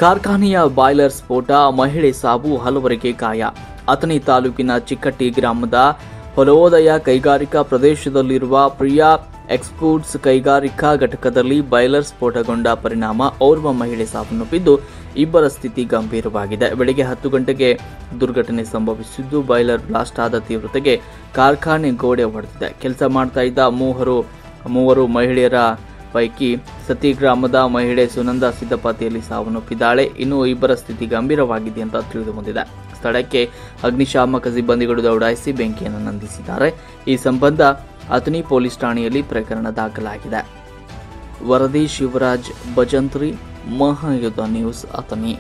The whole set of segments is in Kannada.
ಕಾರ್ಖಾನೆಯ ಬಾಯ್ಲರ್ ಸ್ಫೋಟ ಮಹಿಳೆ ಸಾವು ಹಲವರಿಗೆ ಗಾಯ ಅಥಣಿ ತಾಲೂಕಿನ ಚಿಕ್ಕಟ್ಟಿ ಗ್ರಾಮದ ಹೊಲೋದಯ ಕೈಗಾರಿಕಾ ಪ್ರದೇಶದಲ್ಲಿರುವ ಪ್ರಿಯಾ ಎಕ್ಸ್ಪೋರ್ಟ್ಸ್ ಕೈಗಾರಿಕಾ ಘಟಕದಲ್ಲಿ ಬಾಯ್ಲರ್ ಸ್ಫೋಟಗೊಂಡ ಪರಿಣಾಮ ಓರ್ವ ಮಹಿಳೆ ಸಾವನ್ನಪ್ಪಿದ್ದು ಇಬ್ಬರ ಸ್ಥಿತಿ ಗಂಭೀರವಾಗಿದೆ ಬೆಳಗ್ಗೆ ಹತ್ತು ಗಂಟೆಗೆ ದುರ್ಘಟನೆ ಸಂಭವಿಸಿದ್ದು ಬಾಯ್ಲರ್ ಬ್ಲಾಸ್ಟ್ ಆದ ತೀವ್ರತೆಗೆ ಕಾರ್ಖಾನೆ ಗೋಡೆ ಹೊಡೆದಿದೆ ಕೆಲಸ ಮಾಡ್ತಾ ಇದ್ದ ಮೂವರು ಮೂವರು ಮಹಿಳೆಯರ ಪೈಕಿ ಸತಿ ಗ್ರಾಮದ ಮಹಿಳೆ ಸುನಂದ ಸಿದ್ದಪತಿಯಲ್ಲಿ ಸಾವನ್ನಪ್ಪಿದ್ದಾಳೆ ಇನ್ನು ಇಬ್ಬರ ಸ್ಥಿತಿ ಗಂಭೀರವಾಗಿದೆ ಅಂತ ತಿಳಿದು ಬಂದಿದೆ ಸ್ಥಳಕ್ಕೆ ಅಗ್ನಿಶಾಮಕ ಸಿಬ್ಬಂದಿಗಳು ದೌಡಾಯಿಸಿ ಬೆಂಕಿಯನ್ನು ನಂದಿಸಿದ್ದಾರೆ ಈ ಸಂಬಂಧ ಅಥಣಿ ಪೊಲೀಸ್ ಠಾಣೆಯಲ್ಲಿ ಪ್ರಕರಣ ದಾಖಲಾಗಿದೆ ವರದಿ Shivaraj Bhajantri Mahayudha news Athani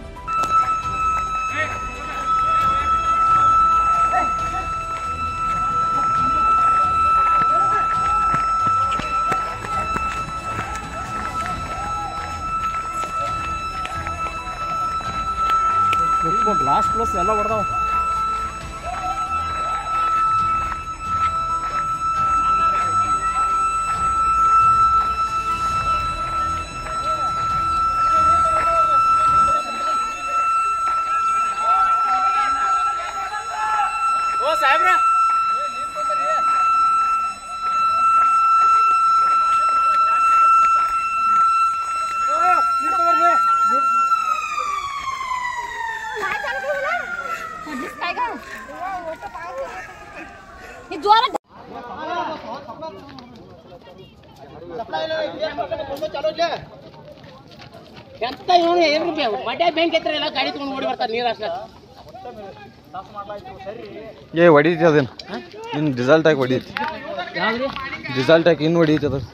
glass plus ಎಲ್ಲ ಹೊಡೆದಾವ ಓ ಸಾಹೇಬ್ರ काय का हे जोरात ಎಂತ ಇವನು ಏನು ಮಡ್ಯ ಬ್ಯಾಂಕ್ ಹತ್ರ ಎಲ್ಲ ಗಾಡಿ ತಗೊಂಡು ಓಡಿ ಬರ್ತಾರೆ ನೀರು ಅಷ್ಟ ಏ ಹೊಡೀತಿ ಅದೇನು ಇನ್ನು ರಿಸಲ್ಟ್ ಹಾಕಿ ಹೊಡೀತಿ ಯಾವ್ದ್ರಿ ರಿಸಲ್ಟ್ ಹಾಕಿ ಇನ್ನು ಹೊಡೀತಿ ಅದ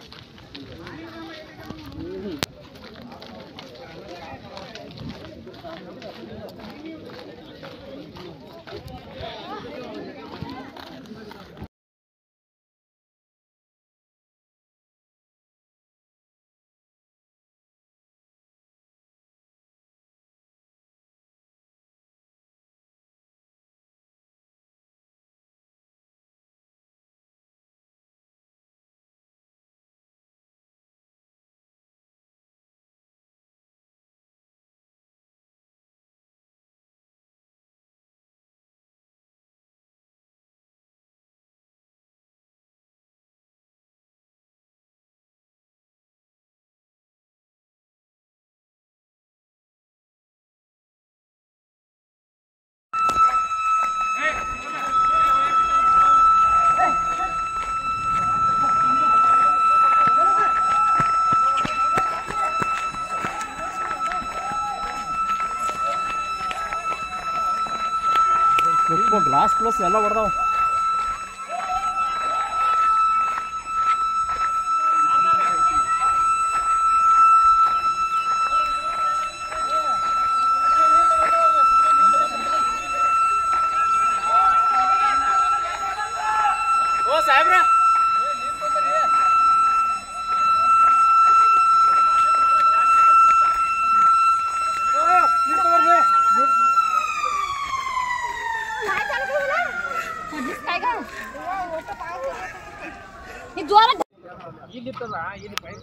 ಗ್ಲಾಸ್ ಪ್ಲಸ್ ಎಲ್ಲ ಹೊಡೆದಾವ ಓ ಸಾಹೇಬ್ರ काय चालू तुला काय का हे जोरात ಇಲ್ಲಿತ್ತಲ್ಲ ಇಲ್ಲಿ ಬೈಕ್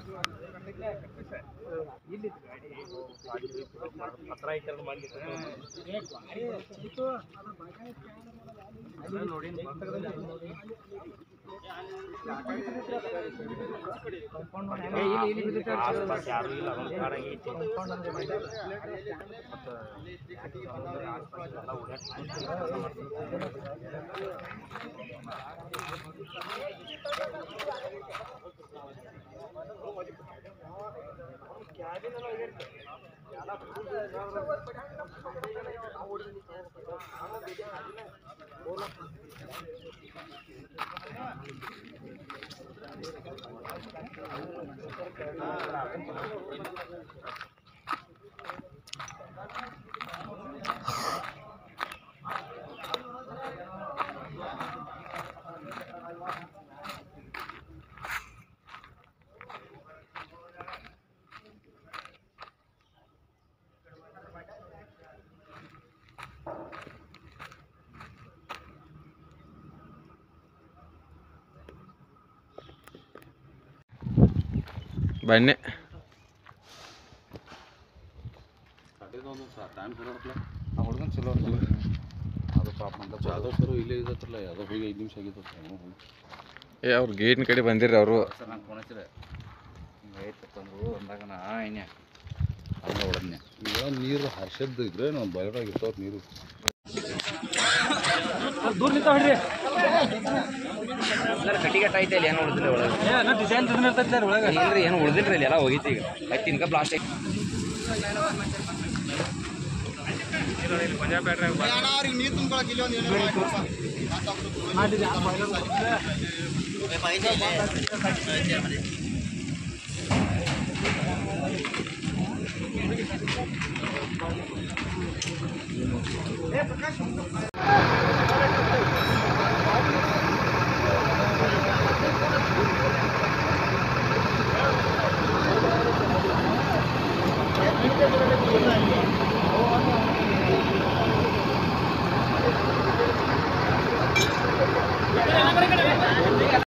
ಇಲ್ಲಿ ಗಾಡಿ ಪತ್ರ ವಿತರಣೆ ಮಾಡ್ಲಿಕ್ಕೆ ನೋಡಿ ಯಾರು ಇಲ್ಲ ಒಂದು ಕಾಡಾಗೈತಿ ಬನ್ನಿ ಆ ಹುಡುಗನ್ ಚಲೋ ಅಲ್ಲ ಅದು ಪಾಪ ಅಂತ ಜಾದವ್ ಸರ್ ಇಲ್ಲೇ ಇದ್ದತ್ರಲ್ಲ ಯಾವುದೋ ಹೋಗಿ ಐದು ನಿಮಿಷ ಆಗಿತ್ತು ಏ ಅವ್ರು ಗೇಟ್ನ ಕಡೆ ಬಂದಿರ್ರಿ ಅವರು ಸರ್ ನಂಗೆ ಫೋನ್ ಹಚ್ಚಿರ ಹಿಂಗೆ ಐತೆ ತಂದ್ರು ಅಂದಾಗ ನಾ ಏನ್ಯ ಹಂಗೆ ಹೊಡೆದ್ನೆ ಈಗ ನೀರು ಹರ್ಷದ್ದು ಇದ್ರೆ ನಾವು ಬಯಲಾಗ ಇರ್ತಾವ ನೀರು ಕಟ್ಟಿಗೆ ಐತೆ ಇಲ್ಲಿ ಏನು ಉಳಿದಿಲ್ಲ ಒಳಗೆ ಇಲ್ರಿ ಏನು ಉಳಿದಿಲ್ರಿ ಇಲ್ಲಿ ಎಲ್ಲ ಹೋಗಿತ್ತು ಈಗ ಐತಿ ಇನ್ಕ ಪ್ಲಾಸ್ಟಿಕ್